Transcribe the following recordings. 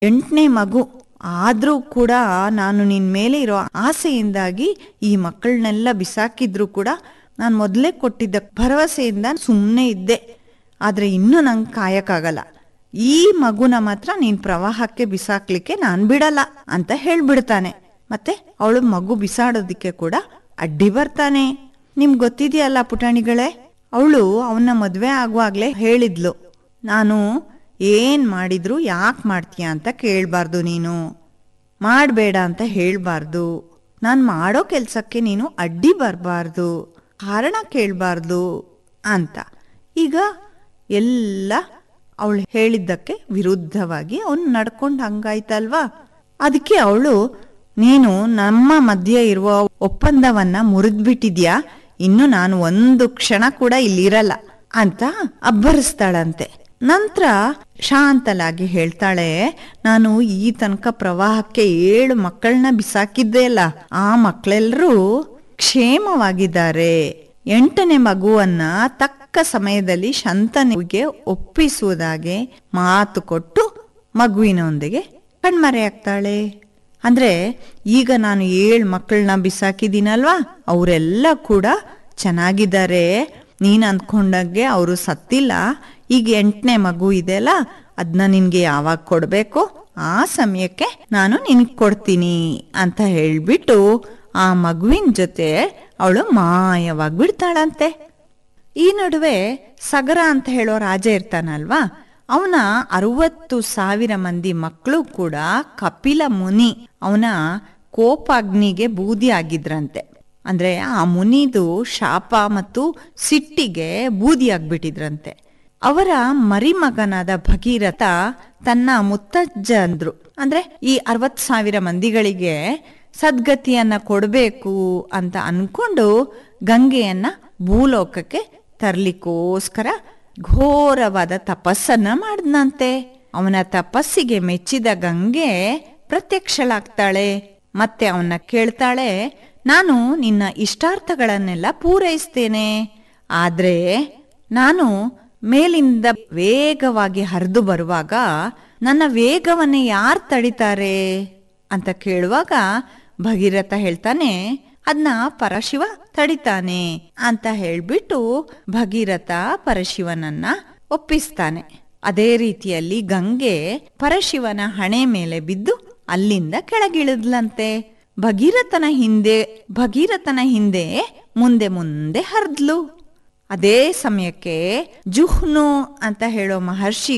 ಎಂಟನೇ ಮಗು ಆದ್ರೂ ಕೂಡ ನಾನು ನಿನ್ ಮೇಲೆ ಇರೋ ಆಸೆಯಿಂದಾಗಿ ಈ ಮಕ್ಕಳನ್ನೆಲ್ಲ ಬಿಸಾಕಿದ್ರು ಕೂಡ ನಾನು ಮೊದಲೇ ಕೊಟ್ಟಿದ್ದ ಭರವಸೆಯಿಂದ ಸುಮ್ಮನೆ ಇದ್ದೆ ಆದ್ರೆ ಇನ್ನೂ ನಂಗೆ ಕಾಯಕ್ಕಾಗಲ್ಲ ಈ ಮಗುನ ಮಾತ್ರ ನೀನ್ ಪ್ರವಾಹಕ್ಕೆ ಬಿಸಾಕ್ಲಿಕ್ಕೆ ನಾನ್ ಬಿಡಲ್ಲ ಅಂತ ಹೇಳ್ಬಿಡ್ತಾನೆ ಮತ್ತೆ ಅವಳು ಮಗು ಬಿಸಾಡೋದಿಕ್ಕೆ ಕೂಡ ಅಡ್ಡಿ ಬರ್ತಾನೆ ನಿಮ್ಗೆ ಗೊತ್ತಿದೆಯಲ್ಲ ಪುಟಾಣಿಗಳೇ ಅವಳು ಅವನ ಮದ್ವೆ ಆಗುವಾಗ್ಲೇ ಹೇಳಿದ್ಲು ನಾನು ಏನ್ ಮಾಡಿದ್ರು ಯಾಕೆ ಮಾಡ್ತೀಯ ಅಂತ ಕೇಳಬಾರ್ದು ನೀನು ಮಾಡಬೇಡ ಅಂತ ಹೇಳ್ಬಾರ್ದು ನಾನು ಮಾಡೋ ಕೆಲ್ಸಕ್ಕೆ ನೀನು ಅಡ್ಡಿ ಬರಬಾರ್ದು ಕಾರಣ ಕೇಳಬಾರ್ದು ಅಂತ ಈಗ ಎಲ್ಲ ಅವಳು ಹೇಳಿದ್ದಕ್ಕೆ ವಿರುದ್ಧವಾಗಿ ಅವನು ನಡ್ಕೊಂಡು ಹಂಗಾಯ್ತಲ್ವಾ ಅದಕ್ಕೆ ಅವಳು ನೀನು ನಮ್ಮ ಮಧ್ಯೆ ಇರುವ ಒಪ್ಪಂದವನ್ನ ಮುರಿದ್ಬಿಟ್ಟಿದ್ಯಾ ಇನ್ನು ನಾನು ಒಂದು ಕ್ಷಣ ಕೂಡ ಇಲ್ಲಿರಲ್ಲ ಅಂತ ಅಬ್ಬರಿಸ್ತಾಳಂತೆ ನಂತರ ಶಾಂತಲಾಗಿ ಹೇಳ್ತಾಳೆ ನಾನು ಈ ತನಕ ಪ್ರವಾಹಕ್ಕೆ ಏಳು ಮಕ್ಕಳನ್ನ ಬಿಸಾಕಿದ್ದೆ ಅಲ್ಲ ಆ ಮಕ್ಕಳೆಲ್ಲರೂ ಕ್ಷೇಮವಾಗಿದ್ದಾರೆ ಎಂಟನೇ ಮಗುವನ್ನ ತಕ್ಕ ಸಮಯದಲ್ಲಿ ಶಂತನಿಗೆ ಒಪ್ಪಿಸುವುದಾಗೆ ಮಾತು ಕೊಟ್ಟು ಮಗುವಿನೊಂದಿಗೆ ಕಣ್ಮರೆಯಾಗ್ತಾಳೆ ಅಂದ್ರೆ ಈಗ ನಾನು ಏಳು ಮಕ್ಕಳನ್ನ ಬಿಸಾಕಿದ್ದೀನಲ್ವಾ ಅವರೆಲ್ಲ ಕೂಡ ಚೆನ್ನಾಗಿದ್ದಾರೆ ನೀನ್ ಅಂದ್ಕೊಂಡಂಗೆ ಅವರು ಸತ್ತಿಲ್ಲ ಈಗ ಎಂಟನೇ ಮಗು ಇದೆಯಲ್ಲ ಅದನ್ನ ನಿನ್ಗೆ ಯಾವಾಗ ಕೊಡ್ಬೇಕು ಆ ಸಮಯಕ್ಕೆ ನಾನು ನಿನಗೆ ಕೊಡ್ತೀನಿ ಅಂತ ಹೇಳ್ಬಿಟ್ಟು ಆ ಮಗುವಿನ ಜೊತೆ ಅವಳು ಮಾಯವಾಗ್ಬಿಡ್ತಾಳಂತೆ ಈ ನಡುವೆ ಸಗರ ಅಂತ ಹೇಳೋ ರಾಜ ಇರ್ತಾನಲ್ವಾ ಅವನ ಅರವತ್ತು ಸಾವಿರ ಮಂದಿ ಮಕ್ಕಳು ಕೂಡ ಕಪಿಲ ಮುನಿ ಅವನ ಕೋಪಾಗ್ನಿಗೆ ಬೂದಿ ಆಗಿದ್ರಂತೆ ಅಂದ್ರೆ ಆ ಮುನಿದು ಶಾಪ ಮತ್ತು ಸಿಟ್ಟಿಗೆ ಬೂದಿ ಆಗ್ಬಿಟ್ಟಿದ್ರಂತೆ ಅವರ ಮರಿಮಗನಾದ ಭಗೀರಥ ತನ್ನ ಮುತ್ತಜ್ಜ ಅಂದ್ರು ಅಂದ್ರೆ ಈ ಅರವತ್ ಸಾವಿರ ಮಂದಿಗಳಿಗೆ ಸದ್ಗತಿಯನ್ನ ಕೊಡಬೇಕು ಅಂತ ಅನ್ಕೊಂಡು ಗಂಗೆಯನ್ನ ಭೂಲೋಕಕ್ಕೆ ತರ್ಲಿಕ್ಕೋಸ್ಕರ ಘೋರವಾದ ತಪಸ್ಸನ್ನ ಮಾಡಿದ್ನಂತೆ ಅವನ ತಪಸ್ಸಿಗೆ ಮೆಚ್ಚಿದ ಗಂಗೆ ಪ್ರತ್ಯಕ್ಷಳಾಗ್ತಾಳೆ ಮತ್ತೆ ಅವನ್ನ ಕೇಳ್ತಾಳೆ ನಾನು ನಿನ್ನ ಇಷ್ಟಾರ್ಥಗಳನ್ನೆಲ್ಲ ಪೂರೈಸ್ತೇನೆ ಆದ್ರೆ ನಾನು ಮೇಲಿಂದ ವೇಗವಾಗಿ ಹರಿದು ಬರುವಾಗ ನನ್ನ ವೇಗವನ್ನೇ ಯಾರು ತಡಿತಾರೆ ಅಂತ ಕೇಳುವಾಗ ಭಗೀರಥ ಹೇಳ್ತಾನೆ ಅದನ್ನ ಪರಶಿವ ತಡಿತಾನೆ ಅಂತ ಹೇಳ್ಬಿಟ್ಟು ಭಗೀರಥ ಪರಶಿವನನ್ನ ಒಪ್ಪಿಸ್ತಾನೆ ಅದೇ ರೀತಿಯಲ್ಲಿ ಗಂಗೆ ಪರಶಿವನ ಹಣೆ ಮೇಲೆ ಬಿದ್ದು ಅಲ್ಲಿಂದ ಕೆಳಗಿಳಿದ್ಲಂತೆ ಭಗೀರಥನ ಹಿಂದೆ ಭಗೀರಥನ ಹಿಂದೆ ಮುಂದೆ ಮುಂದೆ ಹರಿದ್ಲು ಅದೇ ಸಮಯಕ್ಕೆ ಜುಹ್ನು ಅಂತ ಹೇಳೋ ಮಹರ್ಷಿ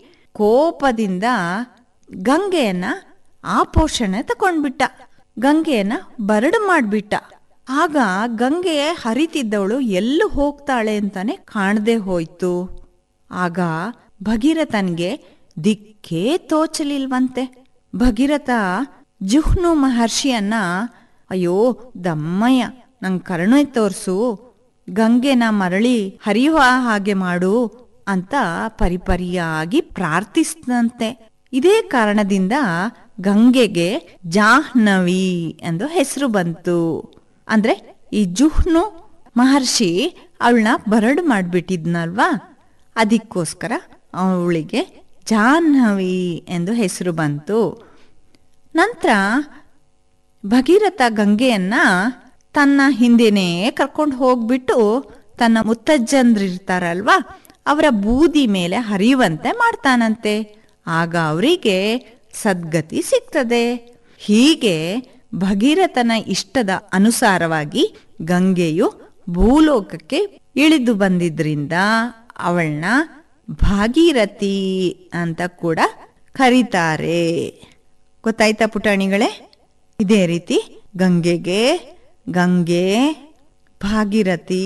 ಕೋಪದಿಂದ ಗಂಗೆಯನ್ನ ಆಪೋಷಣೆ ತಕೊಂಡ್ಬಿಟ್ಟ ಗಂಗೆಯನ್ನ ಬರಡು ಮಾಡ್ಬಿಟ್ಟ ಆಗ ಗಂಗೆ ಹರಿತಿದ್ದವಳು ಎಲ್ಲೂ ಹೋಗ್ತಾಳೆ ಅಂತಾನೆ ಕಾಣದೆ ಹೋಯ್ತು ಆಗ ಭಗೀರಥನ್ಗೆ ದಿಕ್ಕೇ ತೋಚಲಿಲ್ವಂತೆ ಭಗೀರಥ ಜುಹ್ನು ಮಹರ್ಷಿಯನ್ನ ಅಯ್ಯೋ ದಮ್ಮಯ್ಯ ನಂಗ್ ಕರುಣೆ ತೋರ್ಸು ಗಂಗೆನ ಮರಳಿ ಹರಿಯುವ ಹಾಗೆ ಮಾಡು ಅಂತ ಪರಿಪರಿಯಾಗಿ ಪ್ರಾರ್ಥಿಸಿದಂತೆ ಇದೇ ಕಾರಣದಿಂದ ಗಂಗೆಗೆ ಜಾಹ್ನವಿ ಎಂದು ಹೆಸರು ಬಂತು ಅಂದ್ರೆ ಈ ಜುಹ್ನು ಮಹರ್ಷಿ ಅವಳನ್ನ ಬರಡು ಮಾಡ್ಬಿಟ್ಟಿದ್ನಲ್ವಾ ಅದಕ್ಕೋಸ್ಕರ ಅವಳಿಗೆ ಜಾಹ್ನವಿ ಎಂದು ಹೆಸರು ಬಂತು ನಂತರ ಭಗೀರಥ ಗಂಗೆಯನ್ನ ತನ್ನ ಹಿಂದೆನೇ ಕರ್ಕೊಂಡು ಹೋಗ್ಬಿಟ್ಟು ತನ್ನ ಮುತ್ತಜ್ಜಂದ್ರಿರ್ತಾರಲ್ವಾ ಅವರ ಬೂದಿ ಮೇಲೆ ಹರಿಯುವಂತೆ ಮಾಡ್ತಾನಂತೆ ಆಗ ಅವರಿಗೆ ಸದ್ಗತಿ ಸಿಗ್ತದೆ ಹೀಗೆ ಭಗೀರಥನ ಇಷ್ಟದ ಅನುಸಾರವಾಗಿ ಗಂಗೆಯು ಭೂಲೋಕಕ್ಕೆ ಇಳಿದು ಬಂದಿದ್ರಿಂದ ಅವಳನ್ನ ಭಾಗೀರಥಿ ಅಂತ ಕೂಡ ಕರೀತಾರೆ ಗೊತ್ತಾಯ್ತಾ ಪುಟಾಣಿಗಳೇ ಇದೇ ರೀತಿ ಗಂಗೆಗೆ ಗಂಗೆ ಭಾಗೀರಥಿ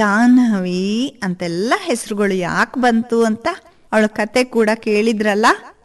ಜಾಹ್ನವಿ ಅಂತೆಲ್ಲ ಹೆಸರುಗಳು ಯಾಕೆ ಬಂತು ಅಂತ ಅವಳ ಕತೆ ಕೂಡ ಕೇಳಿದ್ರಲ್ಲ